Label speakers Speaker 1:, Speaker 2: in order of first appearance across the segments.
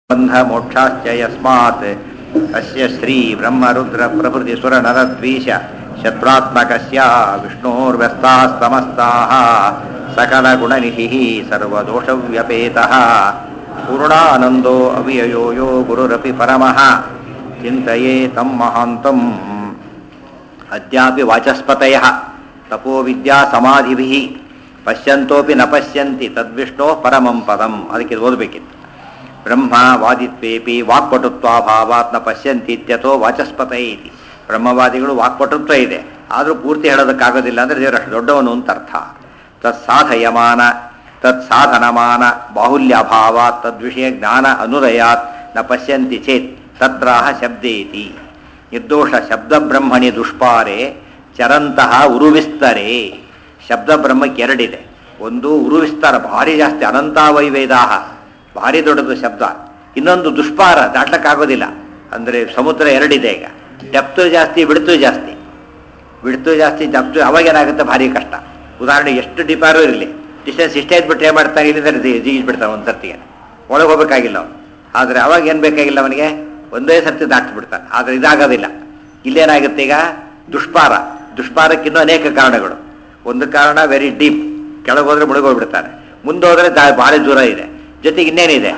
Speaker 1: ಬಂಧ ಮೋಕ್ಷಾಶ್ಚ ಯಸ್ಮಾತ್ ಅಸ್ಯ ಶ್ರೀ ಬ್ರಹ್ಮರುದ್ರ ಪ್ರಭೃತಿ ಸುರ ನರದ್ವೀಶ ಶತ್ರಾತ್ಮಕಸ್ಯ ವಿಷ್ಣೋರ್ವ್ಯಸ್ತಾಸ್ತಮಸ್ತಾಃ ಸಕಲ ಗುಣನಿಧಿಃ ಸರ್ವದೋಷವ್ಯಪೇತಃ ಪೂರ್ಣಾನಂದೋ ಅವ್ಯಯೋ ಯೋ ಗುರುರಪಿ ಪರಮಃ ಚಿಂತಯೇ ತಂ ಮಹಾಂತಂ ಅದ್ಯಾಪಿ ವಾಚಸ್ಪತಯಃ ತಪೋವಿದ್ಯಾ ಸಮಾಧಿಭಿಃ ಪಶ್ಯಂತೋಪಿ ನ ಪಶ್ಯಂತಿ ತದ್ವಿಷ್ಣೋ ಪರಮಂ ಪದಂ ಅದಕ್ಕೆ ಇದು ಓದಬೇಕಿತ್ತು ಬ್ರಹ್ಮ ವಾದಿತ್ವೇಪಿ ವಾಕ್ಪಟುತ್ವಾಭಾವಾತ್ ನ ಪಶ್ಯಂತಿ ಇತ್ಯಥೋ ವಾಚಸ್ಪತ ಇತಿ ಬ್ರಹ್ಮವಾದಿಗಳು ವಾಕ್ಪಟುತ್ವ ಇದೆ ಆದರೂ ಪೂರ್ತಿ ಹೇಳೋದಕ್ಕಾಗೋದಿಲ್ಲ ಅಂದರೆ ದೇವರು ಅಷ್ಟು ದೊಡ್ಡವನು ಅಂತ ಅರ್ಥ ತತ್ ಸಾಧಯಮಾನ ತತ್ ಸಾಧನಮಾನ ಬಾಹುಲ್ಯಭಾವ ತದ್ವಿಷಯ ಜ್ಞಾನ ಅನುದಯಾತ್ ನ ಪಶ್ಯಂತಿ ಚೇತ್ ತತ್ರಾಹ ಶಬ್ದೇತಿ ನಿರ್ದೋಷ ಶಬ್ದ ಬ್ರಹ್ಮಣಿ ದುಷ್ಪಾರೆ ಚರಂತಹ ಉರುವಿಸ್ತರೆ ಶಬ್ದ ಬ್ರಹ್ಮಕ್ಕೆ ಎರಡಿದೆ ಒಂದು ಉರುವಿಸ್ತಾರ ಭಾರಿ ಜಾಸ್ತಿ ಅನಂತಾವೈವೇದಾಹ ಭಾರಿ ದೊಡ್ಡದು ಶಬ್ದ ಇನ್ನೊಂದು ದುಷ್ಪಾರ ದಾಟ್ಲಕ್ಕಾಗೋದಿಲ್ಲ ಅಂದರೆ ಸಮುದ್ರ ಎರಡಿದೆ ಈಗ ಡೆಪ್ತು ಜಾಸ್ತಿ ಬಿಡ್ತು ಜಾಸ್ತಿ ಬಿಡ್ತು ಜಾಸ್ತಿ ಡೆಪ್ತು ಅವಾಗೇನಾಗುತ್ತೆ ಭಾರಿ ಕಷ್ಟ ಉದಾಹರಣೆ ಎಷ್ಟು ಡಿಪಾರು ಇರಲಿ ಡಿಸ್ಟೆನ್ಸ್ ಇಷ್ಟೇ ಇದ್ಬಿಟ್ಟು ಏನು ಮಾಡ್ತಾನೆ ಇಲ್ಲಿಂದ ಜೀಸ್ ಬಿಡ್ತಾನೆ ಒಂದು ಸರ್ತಿಗೆ ಒಳಗೆ ಹೋಗ್ಬೇಕಾಗಿಲ್ಲ ಅವನು ಆದರೆ ಅವಾಗ ಏನು ಬೇಕಾಗಿಲ್ಲ ಅವನಿಗೆ ಒಂದೇ ಸರ್ತಿ ದಾಟಿ ಬಿಡ್ತಾನೆ ಆದರೆ ಇದಾಗೋದಿಲ್ಲ ಇಲ್ಲೇನಾಗುತ್ತೆ ಈಗ ದುಷ್ಪಾರ ದುಷ್ಪಾರಕ್ಕಿನ್ನೂ ಅನೇಕ ಕಾರಣಗಳು ಒಂದು ಕಾರಣ ವೆರಿ ಡೀಪ್ ಕೆಳಗೆ ಹೋದ್ರೆ ಮುಳುಗೋಗ್ಬಿಡ್ತಾನೆ ಮುಂದೆ ಹೋದ್ರೆ ದಾ ಭಾರಿ ದೂರ ಇದೆ ಜೊತೆಗೆ ಇನ್ನೇನಿದೆ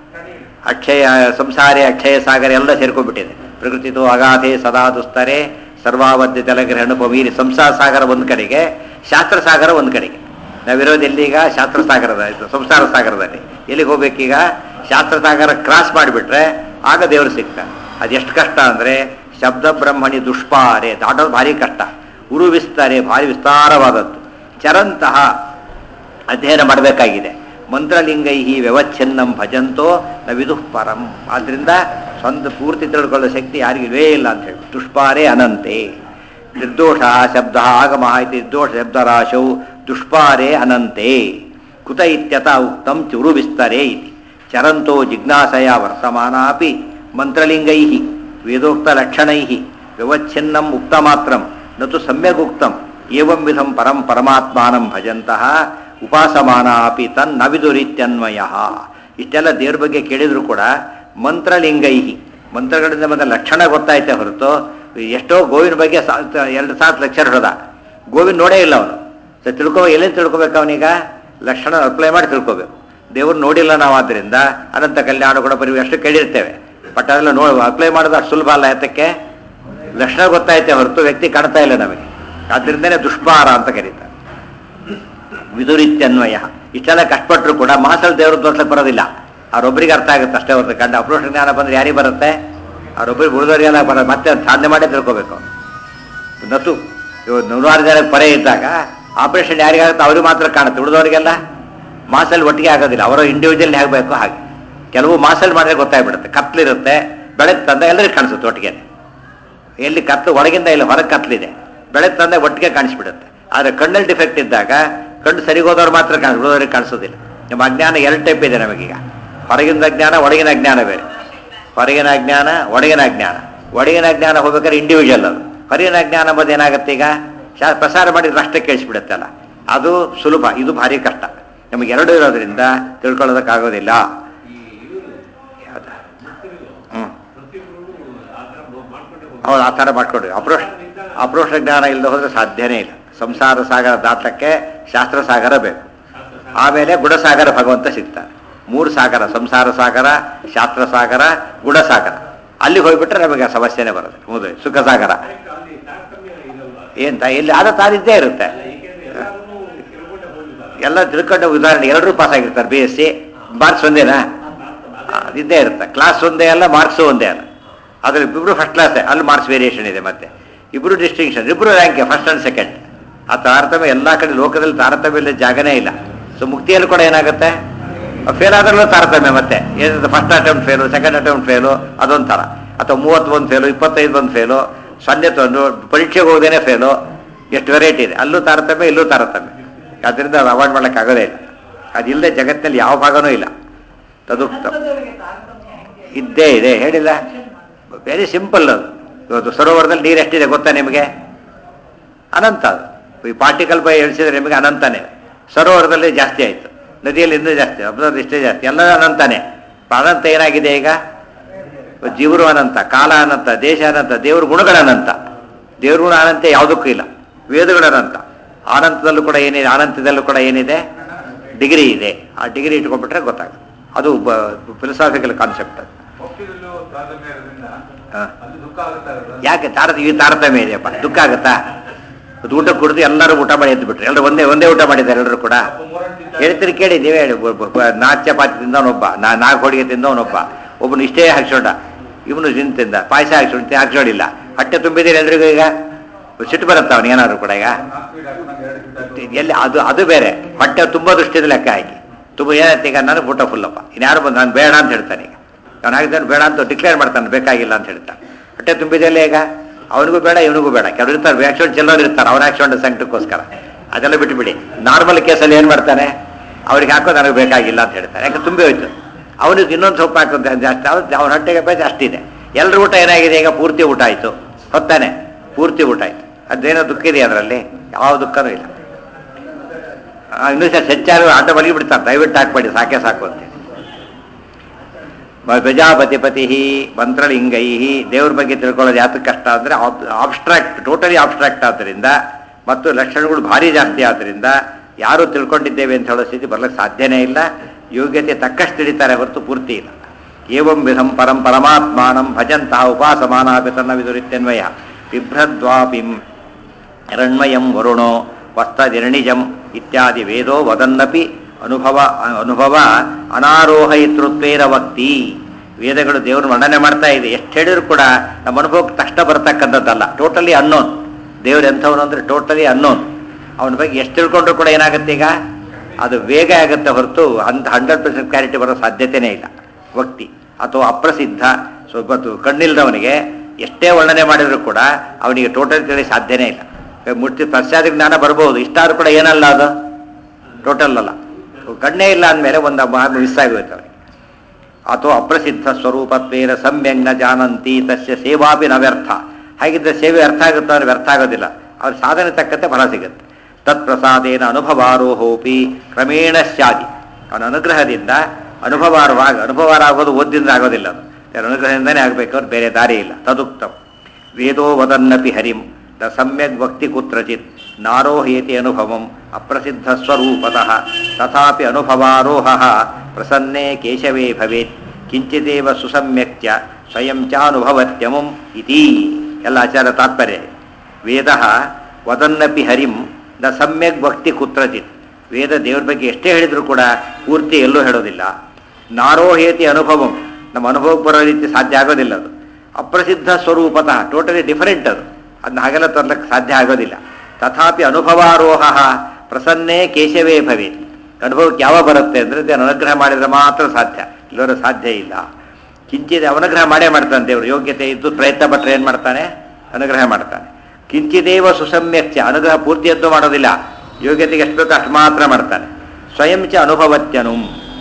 Speaker 1: ಅಕ್ಷಯ ಸಂಸಾರಿ ಅಕ್ಷಯ ಸಾಗರ ಎಲ್ಲ ಸೇರ್ಕೊಂಡ್ಬಿಟ್ಟಿದೆ ಪ್ರಕೃತಿತು ಅಗಾಧೆ ಸದಾ ದುಸ್ತರೆ ಸರ್ವಾವಧ್ಯ ಜಲಗ್ರಹಣ ಪಮೀರಿ ಸಂಸಾರ ಸಾಗರ ಒಂದು ಕಡೆಗೆ ಶಾಸ್ತ್ರ ಸಾಗರ ಒಂದು ಕಡೆಗೆ ನಾವಿರೋದು ಎಲ್ಲಿಗ ಶಾಸ್ತ್ರ ಸಾಗರದ ಇದು ಸಂಸಾರ ಸಾಗರದಲ್ಲಿ ಎಲ್ಲಿಗೆ ಹೋಗ್ಬೇಕೀಗ ಶಾಸ್ತ್ರ ಸಾಗರ ಕ್ರಾಸ್ ಮಾಡಿಬಿಟ್ರೆ ಆಗ ದೇವರು ಸಿಗ್ತಾನೆ ಅದೆಷ್ಟು ಕಷ್ಟ ಅಂದರೆ ಶಬ್ದ ಬ್ರಹ್ಮಣಿ ದುಷ್ಪಾರೆ ದಾಟೋದು ಭಾರಿ ಕಷ್ಟ ಉರು ವಿಸ್ತಾರೆ ಭಾರಿ ವಿಸ್ತಾರವಾದದ್ದು ಚರಂತಹ ಅಧ್ಯಯನ ಮಾಡಬೇಕಾಗಿದೆ ಮಂತ್ರಲಿಂಗೈ ವ್ಯವಚ್ಛನ್ನಂ ಭಜಂತೋ ನ ವಿದುಃ ಪರಂ ಆದ್ರಿಂದ ಸ್ವಂತ ಪೂರ್ತಿ ತಿಳ್ಕೊಳ್ಳೋ ಶಕ್ತಿ ಯಾರಿಗಿಲ್ವೇ ಇಲ್ಲ ಅಂತ ಹೇಳಿ ದುಷ್ಪಾರೇ ಅನಂತೆ ನಿರ್ದೋಷ ಶಬ್ದ ಆಗಮ ಇತಿ ನಿರ್ದೋಷ ಶಬ್ದರಾಶೌ ದುಷ್ಪಾರೇ ಅನಂತೆ ಕುತ ಇತ್ಯತ ಉಕ್ತಂ ಚುರು ವಿಸ್ತರೆ ಇತಿ ಚರಂತೋ ಜಿಜ್ಞಾಸಯ ವರ್ತಮಾನಾಪಿ ಮಂತ್ರಲಿಂಗೈ ವೇದೋಕ್ತಲಕ್ಷಣೈ ವ್ಯವಚ್ಛಿನ್ನಂ ಉಕ್ತಮಾತ್ರಂ ನತು ಸಮ್ಯಗುಕ್ತಂ ಏವಂ ವಿಧಂ ಪರಂ ಪರಮಾತ್ಮಾನಂ ಭಜಂತಹ ಉಪಾಸಮಾನ ಅಪಿ ತನ್ನ ವಿದುರಿತ್ಯನ್ವಯ ಇಷ್ಟೆಲ್ಲ ದೇವ್ರ ಬಗ್ಗೆ ಕೇಳಿದ್ರು ಕೂಡ ಮಂತ್ರಲಿಂಗೈ ಮಂತ್ರಗಳಿಂದ ಬಂದ ಲಕ್ಷಣ ಗೊತ್ತಾಯ್ತೆ ಹೊರತು ಎಷ್ಟೋ ಗೋವಿನ ಬಗ್ಗೆ ಸಾ ಎರಡು ಸಾತ್ ಲಕ್ಷಣ ಹೊಡೆದ ಗೋವಿನ ನೋಡೇ ಇಲ್ಲ ಅವನು ಸೊ ತಿಳ್ಕೊ ಎಲ್ಲಿಂದ ತಿಳ್ಕೊಬೇಕು ಅವನೀಗ ಲಕ್ಷಣ ಅಪ್ಲೈ ಮಾಡಿ ತಿಳ್ಕೊಬೇಕು ದೇವ್ರು ನೋಡಿಲ್ಲ ನಾವು ಆದ್ದರಿಂದ ಅನಂತ ಕಲ್ಯಾಣ ಕೂಡ ಬರೀ ಅಷ್ಟು ಕೇಳಿರ್ತೇವೆ ಬಟ್ ಅದೆಲ್ಲ ನೋ ಅಪ್ಲೈ ಮಾಡೋದು ಅಷ್ಟು ಸುಲಭ ಅಲ್ಲ ಯಾತಕ್ಕೆ ಲಕ್ಷಣ ಗೊತ್ತಾಯ್ತೆ ಹೊರತು ವ್ಯಕ್ತಿ ಕಾಣ್ತಾ ಇಲ್ಲ ನಮಗೆ ಆದ್ರಿಂದನೇ ದುಷ್ಪಾರ ಅಂತ ಕರೀತಾರೆ ವಿದುರಿತ್ಯನ್ವಯ ಇಷ್ಟೆಲ್ಲ ಕಷ್ಟಪಟ್ಟರು ಕೂಡ ಮಾಸಲ್ ದೇವರು ತೋರ್ಸಕ್ಕೆ ಬರೋದಿಲ್ಲ ಅವ್ರೊಬ್ಬರಿಗೆ ಅರ್ಥ ಆಗುತ್ತೆ ಅಷ್ಟೇ ಹೊರತು ಕಂಡು ಅಪ್ರೋಷ ಜ್ಞಾನ ಬಂದ್ರೆ ಯಾರಿಗೆ ಬರುತ್ತೆ ಅವ್ರೊಬ್ಬರಿಗೆ ಉಳಿದವರಿಗೆಲ್ಲ ಬರೋದು ಮತ್ತೆ ಸಾಧನೆ ಮಾಡೇ ತಿಳ್ಕೊಬೇಕು ನತು ಇವ್ ನೂರಾರು ಜನ ಪರೆ ಇದ್ದಾಗ ಆಪರೇಷನ್ ಯಾರಿಗಾಗುತ್ತೆ ಅವ್ರಿಗೆ ಮಾತ್ರ ಕಾಣುತ್ತೆ ಉಳಿದವರಿಗೆಲ್ಲ ಮಾಸಲ್ಲಿ ಒಟ್ಟಿಗೆ ಆಗೋದಿಲ್ಲ ಅವರ ಇಂಡಿವಿಜುವಲ್ ಹೇಗಬೇಕು ಹಾಗೆ ಕೆಲವು ಮಾಸಲ್ಲಿ ಮಾಡಿದ್ರೆ ಗೊತ್ತಾಗ್ಬಿಡುತ್ತೆ ಕತ್ಲಿರುತ್ತೆ ಬೆಳಗ್ಗೆ ತಂದ ಎಲ್ಲರಿಗೂ ಕಾಣಿಸುತ್ತೆ ಒಟ್ಟಿಗೆ ಎಲ್ಲಿ ಕತ್ಲು ಒಳಗಿಂದ ಇಲ್ಲ ಹೊರಗೆ ಕತ್ಲಿದೆ ಬೆಳಗ್ಗೆ ತಂದೆ ಒಟ್ಟಿಗೆ ಕಾಣಿಸ್ಬಿಡುತ್ತೆ ಆದರೆ ಕಣ್ಣಲ್ಲಿ ಡಿಫೆಕ್ಟ್ ಇದ್ದಾಗ ಕಣ್ಣು ಸರಿಗೋದವ್ರು ಮಾತ್ರ ಕಾಣಿಸ್ ಉಳಿದವ್ರಿಗೆ ಕಾಣಿಸೋದಿಲ್ಲ ನಮ್ಮ ಅಜ್ಞಾನ ಎರಡು ಟೈಪ್ ಇದೆ ನಮಗೀಗ ಹೊರಗಿನ ಜ್ಞಾನ ಒಳಗಿನ ಜ್ಞಾನ ಬೇರೆ ಹೊರಗಿನ ಜ್ಞಾನ ಒಳಗಿನ ಜ್ಞಾನ ಒಳಗಿನ ಜ್ಞಾನ ಹೋಗ್ಬೇಕಾದ್ರೆ ಇಂಡಿವಿಜುವಲ್ ಅದು ಹೊರಗಿನ ಜ್ಞಾನ ಬಂದು ಏನಾಗುತ್ತೆ ಈಗ ಶಾ ಪ್ರಸಾರ ಮಾಡಿ ರಾಷ್ಟ್ರ ಕೇಳಿಸ್ಬಿಡುತ್ತಲ್ಲ ಅದು ಸುಲಭ ಇದು ಭಾರಿ ಕಷ್ಟ ನಮಗೆ ಎರಡು ಇರೋದ್ರಿಂದ ತಿಳ್ಕೊಳ್ಳೋದಕ್ಕಾಗೋದಿಲ್ಲ ಯಾವ್ದು ಹ್ಞೂ ಹೌದು ಆ ಥರ ಮಾಡ್ಕೊಂಡ್ರಿ ಅಪ್ರೋಷ ಅಪ್ರೋಷ ಜ್ಞಾನ ಇಲ್ಲದೆ ಹೋದ್ರೆ ಸಾಧ್ಯನೇ ಇಲ್ಲ ಸಂಸಾರ ಸಾಗರ ದಾಟಕ್ಕೆ ಶಾಸ್ತ್ರ ಸಾಗರ ಬೇಕು ಆಮೇಲೆ ಗುಣಸಾಗರ ಭಗವಂತ ಸಿಗ್ತಾನೆ ಮೂರು ಸಾಗರ ಸಂಸಾರ ಸಾಗರ ಶಾಸ್ತ್ರ ಸಾಗರ ಗುಣಸಾಗರ ಅಲ್ಲಿಗೆ ಹೋಗ್ಬಿಟ್ರೆ ನಮಗೆ ಆ ಸಮಸ್ಯೆನೇ ಬರುತ್ತೆ ಹೌದು ಸುಖ ಸಾಗರ ಏನ್ ಎಲ್ಲಿ ಆದ ತಾನಿದ್ದೇ ಇರುತ್ತೆ ಎಲ್ಲ ತಿಳ್ಕೊಂಡು ಉದಾಹರಣೆ ಎಲ್ಲರೂ ಪಾಸ್ ಆಗಿರ್ತಾರೆ ಬಿ ಎಸ್ ಸಿ ಮಾರ್ಕ್ಸ್ ಒಂದೇನಾ ಆ, ಇದ್ದೇ ಇರುತ್ತೆ ಕ್ಲಾಸ್ ಒಂದೇ ಅಲ್ಲ ಮಾರ್ಕ್ಸು ಒಂದೇ ಅಲ್ಲ ಅದ್ರಲ್ಲಿ ಇಬ್ಬರು ಫಸ್ಟ್ ಕ್ಲಾಸೇ ಅಲ್ಲಿ ಮಾರ್ಕ್ಸ್ ವೇರಿಯೇಷನ್ ಇದೆ ಮತ್ತೆ ಇಬ್ಬರು ಡಿಸ್ಟಿಂಕ್ಷನ್ ಇಬ್ಬರು ರ್ಯಾಂಕ್ ಫಸ್ಟ್ ಆ್ಯಂಡ್ ಸೆಕೆಂಡ್ ಆ ತಾರತಮ್ಯ ಎಲ್ಲ ಕಡೆ ಲೋಕದಲ್ಲಿ ತಾರತಮ್ಯ ಇಲ್ಲ ಜಾಗನೇ ಇಲ್ಲ ಸೊ ಮುಕ್ತಿಯಲ್ಲಿ ಕೂಡ ಏನಾಗುತ್ತೆ ಫೇಲ್ ಆದ್ರಲ್ಲೂ ತಾರತಮ್ಯ ಮತ್ತೆ ಏನಿದೆ first attempt fail second attempt fail ಅದೊಂಥರ ಅಥವಾ ಮೂವತ್ತೊಂದು ಫೇಲು ಇಪ್ಪತ್ತೈದು ಒಂದು ಫೇಲು ಸೊನ್ನೆ ಒಂದು ಪರೀಕ್ಷೆಗೆ ಹೋಗದೇನೆ ಫೇಲು ಎಷ್ಟು ವೆರೈಟಿ ಇದೆ ಅಲ್ಲೂ ತಾರತಮ್ಯ ಇಲ್ಲೂ ತಾರತಮ್ಯ ಅದರಿಂದ ಅದು ಅವಾಯ್ಡ್ ಮಾಡೋಕ್ಕಾಗೋದೇ ಇಲ್ಲ ಅದಿಲ್ಲದೆ ಜಗತ್ತಿನಲ್ಲಿ ಯಾವ ಭಾಗನೂ ಇಲ್ಲ ತದುಕ್ತ ಇದ್ದೇ ಇದೆ ಹೇಳಿಲ್ಲ ವೆರಿ ಸಿಂಪಲ್ ಅದು ಇವತ್ತು ಸರೋವರದಲ್ಲಿ ನೀರು ಎಷ್ಟಿದೆ ಗೊತ್ತಾ ನಿಮಗೆ ಅನಂತ ಅದು ಈ ಪಾರ್ಟಿಕಲ್ ಬೈ ಎಳಿಸಿದ್ರೆ ನಿಮಗೆ ಅನಂತನೇ ಸರೋವರದಲ್ಲಿ ಜಾಸ್ತಿ ಆಯಿತು ನದಿಯಲ್ಲಿ ಇನ್ನೂ ಜಾಸ್ತಿ ಅಬ್ಸರ್ವ್ ಇಷ್ಟೇ ಜಾಸ್ತಿ ಎಲ್ಲ ಅನಂತಾನೆ ಅನಂತ ಏನಾಗಿದೆ ಈಗ ಜೀವರು ಅನಂತ ಕಾಲ ಅನಂತ ದೇಶ ಅನಂತ ದೇವ್ರ ಗುಣಗಳನಂತ ದೇವ್ರ ಗುಣ ಅನಂತ ಯಾವುದಕ್ಕೂ ಇಲ್ಲ ವೇದಗಳ ಅನಂತ ಅನಂತದಲ್ಲೂ ಕೂಡ ಏನಿದೆ ಅನಂತದಲ್ಲೂ ಕೂಡ ಏನಿದೆ ಡಿಗ್ರಿ ಇದೆ ಆ ಡಿಗ್ರಿ ಇಟ್ಕೊಂಡ್ಬಿಟ್ರೆ ಗೊತ್ತಾಗುತ್ತೆ ಅದು ಫಿಲಸಾಫಿಕಲ್ ಕಾನ್ಸೆಪ್ಟ್ ಅದು
Speaker 2: ಭಕ್ತಿದಲ್ಲೂ ತಾರತಮ್ಯ ಇರೋದ್ರಿಂದ
Speaker 1: ಹಾ.
Speaker 2: ಅಲ್ಲಿ ದುಃಖ ಆಗುತ್ತಾ ಇರೋದು
Speaker 1: ಯಾಕೆ ತಾರತ ಈ ತಾರತಮ್ಯ ಇದೆಯಪ್ಪ ದುಃಖ ಆಗುತ್ತಾ ಅದು ಊಟ ಕುಡಿದು ಎಲ್ಲರೂ ಊಟ ಮಾಡಿ ಎದ್ದು ಬಿಟ್ರು ಎಲ್ಲರೂ ಒಂದೇ ಒಂದೇ ಊಟ ಮಾಡಿದ್ದಾರೆ ಎಲ್ಲರೂ ಕೂಡ ಹೇಳ್ತೀರಿ ಕೇಳಿ ನೀವೇ ಹೇಳಿ ಬ- ಬ- ಬ- ನಾಲ್ಕು ಚಪಾತಿ ತಿಂದವನೊಬ್ಬ ನಾ ನಾಲ್ಕು ಹೋಳಿಗೆ ತಿಂದವನೊಬ್ಬ ಒಬ್ಬನು ಇಷ್ಟೇ ಹಾಕ್ಸೋಣ ಇವನು ತಿಂದು ತಿಂದ ಪಾಯಸ ಹಾಕ್ಸೋಣ ಹಾಕ್ಸೋಡಿಲ್ಲ ಹೊಟ್ಟೆ ತುಂಬಿದ್ದೀರಿ ಎಲ್ರಿಗೂ ಈಗ ಸಿಟ್ಟು ಬರುತ್ತೆ ಅವನು ಏನಾದ್ರು ಕೂಡ ಈಗ
Speaker 2: ನಾಲ್ಕು ಫೀಟ್ ಹಾಕು ನಂಗೆ ಎರಡು ಫೀಟ್ ಹಾಕು
Speaker 1: ಎಲ್ಲಿ ಅದು ಅದು ಬೇರೆ ಹೊಟ್ಟೆ ತುಂಬ ದೃಷ್ಟಿಯಿಂದ ಲೆಕ್ಕ ಹಾಕಿ ತುಂಬ ಏನಾಯ್ತು ಈಗ ನನಗೆ ಊಟ ಫುಲ್ಲಪ್ಪ ಇನ್ಯಾರು ಬಂದು ನಾನು ಬೇಡ ಅಂತ ಹೇಳ್ತಾನೆ ಈಗ ನಾನು ಹಾಕಿದ್ದಾನೆ ಬೇಡ ಅಂತ ಡಿಕ್ಲೇರ್ ಮಾಡ್ತಾನೆ ಬೇಕಾಗಿಲ್ಲ ಅಂತ ಹೇಳ್ತಾನೆ ಹೊಟ್ಟೆ ತುಂಬಿದೆಯಲ್ಲ ಈಗ ಅವನಿಗೂ ಬೇಡ ಇವನಿಗೂ ಬೇಡ ಕೆಲವರು ಇರ್ತಾರೆ ಆಕ್ಸಿಡೆಂಟ್ ಚೆಲ್ಲೋರು ಇರ್ತಾರೆ ಅವ್ರ ಆಕ್ಸಿಡೆಂಟ್ ಸಂಕಟಕ್ಕೋಸ್ಕರ ಅದೆಲ್ಲ ಬಿಟ್ಟುಬಿಡಿ ನಾರ್ಮಲ್ ಕೇಸಲ್ಲಿ ಏನು ಮಾಡ್ತಾನೆ ಅವ್ರಿಗೆ ಹಾಕೋ ನನಗೆ ಬೇಕಾಗಿಲ್ಲ ಅಂತ ಹೇಳ್ತಾರೆ ಯಾಕೆ ತುಂಬಿ ಹೋಯ್ತು ಅವನಿಗೆ ಇನ್ನೊಂದು ಸ್ವಲ್ಪ ಹಾಕೋದು ಜಾಸ್ತಿ ಅವ್ನು ಅವನ ಹೊಟ್ಟೆಗೆ ಬೇಕು ಅಷ್ಟಿದೆ ಎಲ್ಲರ ಊಟ ಏನಾಗಿದೆ ಈಗ ಪೂರ್ತಿ ಊಟ ಆಯಿತು ಹೊತ್ತಾನೆ ಪೂರ್ತಿ ಊಟ ಆಯಿತು ಅದೇನೋ ದುಃಖ ಇದೆ ಅದರಲ್ಲಿ ಯಾವ ದುಃಖನೂ ಇಲ್ಲ ಆ, ಇನ್ನೂ ಸಹ ಹೆಚ್ಚಾರು ಅಡ್ಡ ಮಲಗಿ ಬಿಡ್ತಾರೆ ದಯವಿಟ್ಟು ಹಾಕ್ಬೇಡಿ ಸಾಕೆ ಸಾಕು ಅಂತೇಳಿ ಮ- ಪ್ರಜಾಪತಿಪತಿ ಮಂತ್ರಲಿಂಗೈ ದೇವ್ರ ಬಗ್ಗೆ ತಿಳ್ಕೊಳ್ಳೋದು ಯಾತಕ್ಕೆ ಕಷ್ಟ ಅಂದರೆ ಆಬ್ಸ್ಟ್ರಾಕ್ಟ್ ಟೋಟಲಿ ಆಬ್ಸ್ಟ್ರಾಕ್ಟ್ ಆದ್ದರಿಂದ ಮತ್ತು ಲಕ್ಷಣಗಳು ಭಾರಿ ಜಾಸ್ತಿ ಆದ್ದರಿಂದ ಯಾರು ತಿಳ್ಕೊಂಡಿದ್ದೇವೆ ಅಂತ ಹೇಳೋ ಸ್ಥಿತಿ ಬರ್ಲಿಕ್ಕೆ ಸಾಧ್ಯನೇ ಇಲ್ಲ ಯೋಗ್ಯತೆ ತಕ್ಕಷ್ಟು ತಿಳಿತಾರೆ ಹೊರತು ಪೂರ್ತಿ ಇಲ್ಲ ಏವಂ ವಿಧಂ ಪರಂ ಪರಮಾತ್ಮಾನಂ ಭಜಂತಹ ಉಪಾಸಮಾನಾಪಿ ತನ್ನ ವಿದುರಿತ್ಯನ್ವಯ ಬಿಭ್ರದ್ವಾಪಿಂ ಹಿರಣ್ಮಯಂ ವರುಣೋ ವಸ್ತದಿರ್ಣಿಜಂ ಇತ್ಯಾದಿ ವೇದೋ ವದನ್ನಪಿ ಅನುಭವ ಅನುಭವ ಅನಾರೋಹಯಿತೃತ್ವೇನ ವಕ್ತಿ ವೇದಗಳು ದೇವರು ವರ್ಣನೆ ಮಾಡ್ತಾ ಇದೆ ಎಷ್ಟು ಹೇಳಿದ್ರು ಕೂಡ ನಮ್ಮ ಅನುಭವಕ್ಕೆ ತಕ್ಷಣ ಬರ್ತಕ್ಕಂಥದ್ದಲ್ಲ ಟೋಟಲಿ ಅನ್ನೋನ್ ದೇವ್ರು ಎಂಥವನು ಅಂದರೆ ಟೋಟಲಿ ಅನ್ನೋನ್ ಅವನ ಬಗ್ಗೆ ಎಷ್ಟು ತಿಳ್ಕೊಂಡ್ರು ಕೂಡ ಏನಾಗುತ್ತೆ ಈಗ ಅದು ಬೇಗ ಆಗುತ್ತೆ ಹೊರತು ಅಂತ ಹಂಡ್ರೆಡ್ ಪರ್ಸೆಂಟ್ ಕ್ಲಾರಿಟಿ ಬರೋ ಸಾಧ್ಯತೆಯೇ ಇಲ್ಲ ವಕ್ತಿ ಅಥವಾ ಅಪ್ರಸಿದ್ಧ ಸ್ವಲ್ಪ ತು- ಕಣ್ಣಿಲ್ದವನಿಗೆ ಎಷ್ಟೇ ವರ್ಣನೆ ಮಾಡಿದ್ರು ಕೂಡ ಅವನಿಗೆ ಟೋಟಲ್ ತಿಳಿ ಸಾಧ್ಯನೇ ಇಲ್ಲ ಇವಾಗ ಮುಟ್ಟಿ ಪ್ರಸಾದ ಜ್ಞಾನ ಬರ್ಬೋದು ಇಷ್ಟಾದ್ರೂ ಕೂಡ ಏನಲ್ಲ ಅದು ಟೋಟಲ್ ಅಲ್ಲ ಕಣ್ಣೇ ಇಲ್ಲ ಅಂದಮೇಲೆ ಒಂದು ಮಾರ್ಗ ಮಿಸ್ ಆಗೋಯ್ತು ಅವನಿಗೆ ಅಥವಾ ಅಪ್ರಸಿದ್ಧ ಸ್ವರೂಪತ್ವೇನ ಸಮ್ಯಂಗ್ ನ ಜಾನಂತಿ ತಸ್ಯ ಸೇವಾಪಿ ನ ವ್ಯರ್ಥ ಹಾಗಿದ್ರೆ ಸೇವೆ ಅರ್ಥ ಆಗುತ್ತೋ ಅವ್ರು ವ್ಯರ್ಥ ಆಗೋದಿಲ್ಲ ಅವ್ರ ಸಾಧನೆ ತಕ್ಕಂತೆ ಫಲ ಸಿಗುತ್ತೆ ತತ್ಪ್ರಸಾದೇನ ಅನುಭವಾರೋಹೋಪಿ ಕ್ರಮೇಣ ಸ್ಯಾದಿ ಅವನ ಅನುಗ್ರಹದಿಂದ ಅನುಭವಾರವಾಗ ಅನುಭವಾರ ಆಗೋದು ಓದ್ದಿಂದ ಆಗೋದಿಲ್ಲ ಅದು ಯಾರ ಅನುಗ್ರಹದಿಂದನೇ ಆಗಬೇಕು ಅವ್ರು ಬೇರೆ ದಾರಿ ಇಲ್ಲ ತದುಕ್ತಂ ವೇದೋ ವದನ್ನಪಿ ಹರಿಂ ನ ಸಮ್ಯಕ್ ಭಕ್ತಿ ಕುತ್ರಚಿತ್ ನಾರೋಹೇತಿ ಅನುಭವಂ ಅಪ್ರಸಿದ್ಧ ಸ್ವರೂಪತಃ ತಥಾಪಿ ಅನುಭವಾರೋಹ ಪ್ರಸನ್ನೇ ಕೇಶವೇ ಭವೇತ್ ಕಿಂಚಿದೇವ ಸುಸಮ್ಯಕ್ತ್ಯ ಸ್ವಯಂ ಚಾನುಭವತ್ಯಮಂ ಇತಿ ಎಲ್ಲ ಆಚಾರ ತಾತ್ಪರ್ಯ ವೇದ ವದನ್ನಪಿ ಹರಿಂ ನ ಸಮ್ಯಕ್ ಭಕ್ತಿ ಕುತ್ರಚಿತ್ ವೇದ ದೇವ್ರ ಬಗ್ಗೆ ಎಷ್ಟೇ ಹೇಳಿದ್ರು ಕೂಡ ಪೂರ್ತಿ ಎಲ್ಲೂ ಹೇಳೋದಿಲ್ಲ ನಾರೋಹೇತಿ ಅನುಭವಂ ನಮ್ಮ ಅನುಭವಕ್ಕೆ ಬರೋ ರೀತಿ ಸಾಧ್ಯ ಆಗೋದಿಲ್ಲ ಅದು ಅಪ್ರಸಿದ್ಧ ಸ್ವರೂಪತಃ ಟೋಟಲಿ ಡಿಫರೆಂಟ್ ಅದು ಅದನ್ನ ಹಾಗೆಲ್ಲ ತರ್ಲಿಕ್ಕೆ ಸಾಧ್ಯ ಆಗೋದಿಲ್ಲ ತಥಾಪಿ ಅನುಭವಾರೋಹ ಪ್ರಸನ್ನೇ ಕೇಶವೇ ಭವೇತ್ ಅನುಭವಕ್ಕೆ ಯಾವ ಬರುತ್ತೆ ಅಂದರೆ ದೇವರ ಅನುಗ್ರಹ ಮಾಡಿದರೆ ಮಾತ್ರ ಸಾಧ್ಯ ಇಲ್ಲವರ ಸಾಧ್ಯ ಇಲ್ಲ ಕಿಂಚಿತ್ ಅನುಗ್ರಹ ಮಾಡೇ ಮಾಡ್ತಾನೆ ದೇವರು ಯೋಗ್ಯತೆ ಇದ್ದು ಪ್ರಯತ್ನ ಪಟ್ಟರೆ ಏನು ಮಾಡ್ತಾನೆ ಅನುಗ್ರಹ ಮಾಡ್ತಾನೆ ಕಿಂಚಿದೇವ ಸುಸಮ್ಯಕ್ಚ ಅನುಗ್ರಹ ಪೂರ್ತಿಯದ್ದು ಮಾಡೋದಿಲ್ಲ ಯೋಗ್ಯತೆಗೆ ಎಷ್ಟು ಬೇಕೋ ಅಷ್ಟು ಮಾತ್ರ ಮಾಡ್ತಾನೆ ಸ್ವಯಂ ಚ ಅನುಭವತ್ಯನು